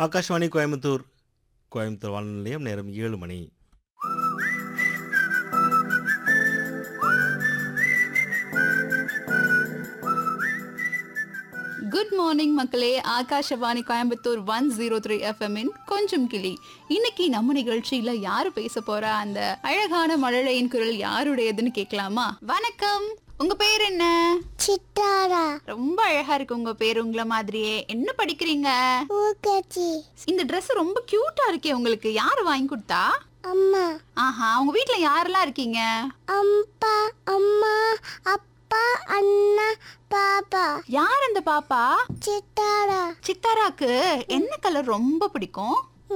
ஆகாஷ்வாணி கோயம்புத்தூர் கோயம்புத்தூர் வானொலி நிலையம் நேரம் ஏழு மணி குட் மார்னிங் மக்களே Akashvani Coimbatore one zero three எஃப்எம்மின் கொஞ்சம் கிளி இன்னைக்கு நம்ம நிகழ்ச்சியில யாரு பேச போறா அந்த அழகான மழலையின் குரல் யாருடையதுன்னு கேட்கலாமா வணக்கம் உங்க பேர் என்ன சித்தாரா ரொம்ப அழகா இருக்கு உங்க பேர் உங்கள மாதிரியே என்ன படிக்கிறீங்க ஊக்கச்சி இந்த Dress ரொம்ப கியூட்டா இருக்கே உங்களுக்கு யாரு வாங்கி கொடுத்தா அம்மா ஆஹா உங்க வீட்ல யாரெல்லாம் இருக்கீங்க அம்பா அம்மா அப்பா அண்ணா பாப்பா யார் அந்த பாப்பா சித்தாரா சித்தாராக்கு என்ன கலர் ரொம்ப பிடிக்கும்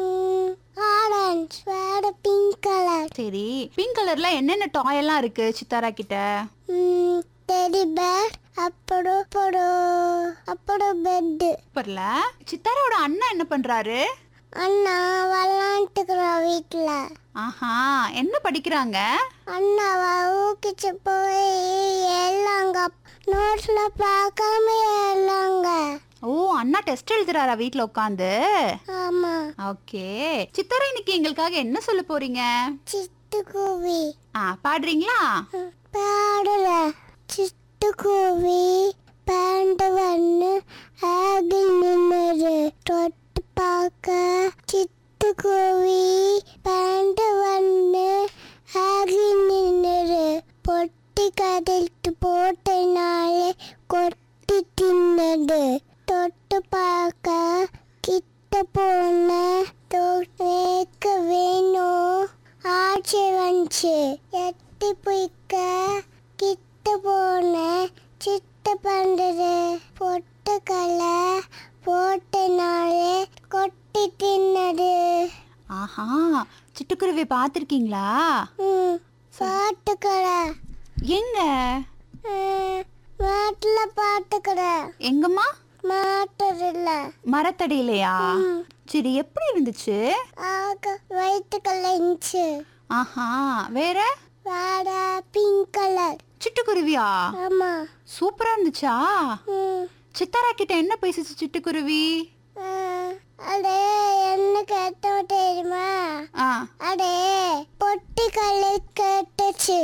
ஆரஞ்ச் வேற பிங்க் கலர் சரி பிங்க் கலர்ல என்னென்ன டாய் எல்லாம் இருக்கு சித்தாரா கிட்ட டெடி பேர் அப்புறம் அப்புறம் அப்புறம் பெட்டு சூப்பர்ல சித்தாராவோட அண்ணா என்ன பண்றாரு அண்ணா விளாண்டுக்கிறோம் வீட்டில் ஆஹா என்ன படிக்கிறாங்க அண்ணாவை ஊக்கிச்சு போய் எல்லாங்க நோட்ஸில் பார்க்காம எல்லாங்க ஓ அண்ணா டெஸ்ட் எழுதுறாரா வீட்ல உட்காந்து ஆமாம் ஓகே சித்தாரா இன்னைக்கு எங்களுக்காக என்ன சொல்ல போறீங்க சிட்டுக்குருவி ஆ பாடுறீங்களா பாடல சிட்டுக்குருவி பேண்டு வந்து ஆகி நின்னது தொட்டு பார்க்க சிட்டுக்குருவி பேண்டு வந்து ஆகி நின்னது பொட்டி கதைத்து போட்டனாலே கொட்டி தின்னது தொட்டு பார்க்க கிட்ட போன தோக்க வேணும் ஆட்சி வந்துச்சு எட்டி பிடிக்க கிட்ட போன சித்த பண்றது பொட்டுக்கலை போட்டனாலே கொட்டி தின்னது ஆஹா சிட்டுக்குருவி பார்த்திருக்கீங்களா ம் பாட்டுக்கடை எங்க மாட்டில் பாட்டுக்கடை எங்கம்மா மாட்டுறதில்ல மரத்தடியிலையா சரி எப்படி இருந்துச்சு ஆக வயிற்றுக்கல்ல இருந்துச்சு ஆஹா வேற வேற பிங்க் கலர் சிட்டுக்குருவியா ஆமா சூப்பரா இருந்துச்சா ம் சித்தாரா கிட்ட என்ன பேசுச்சு சிட்டுக்குருவி ஆ, அடே என்ன கேட்டோம் தெரியுமா ஆ அடே பொட்டி கல்லு கேட்டுச்சு